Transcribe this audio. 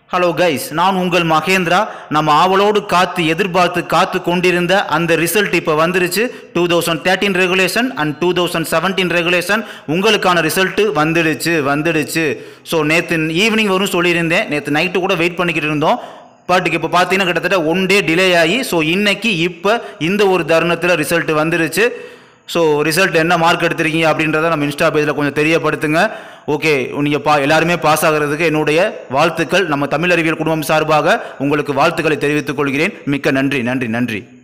hello guys நான் உங்கள் மகேந்திரா நம்ம ஆவலோடு காத்து எதிர்பார்த்து காத்து கொண்டிருந்த அந்த ரிசல்ட் இப்போ வந்துருச்சு two thousand thirteen regulation and two thousand seventeen regulation உங்களுக்கான ரிசல்ட்டு வந்துடுச்சு வந்துடுச்சு ஸோ நேற்று ஈவினிங் வரும் சொல்லியிருந்தேன் நேற்று நைட்டு கூட வெயிட் பண்ணிக்கிட்டு இருந்தோம் பட் இப்போ பார்த்தீங்கன்னா கிட்டத்தட்ட ஒன் டே டிலே ஆகி ஸோ இன்னைக்கு இப்போ இந்த ஒரு தருணத்தில் ரிசல்ட் வந்துருச்சு ஸோ ரிசல்ட் என்ன மார்க் எடுத்திருக்கீங்க அப்படின்றத நம்ம இன்ஸ்டா பேஜில் கொஞ்சம் தெரியப்படுத்துங்க ஓகே நீங்கள் பா எல்லாருமே பாஸ் ஆகிறதுக்கு என்னுடைய வாழ்த்துக்கள் நம்ம தமிழ் அறிவியல் குடும்பம் சார்பாக உங்களுக்கு வாழ்த்துக்களை தெரிவித்துக் கொள்கிறேன் மிக்க நன்றி நன்றி நன்றி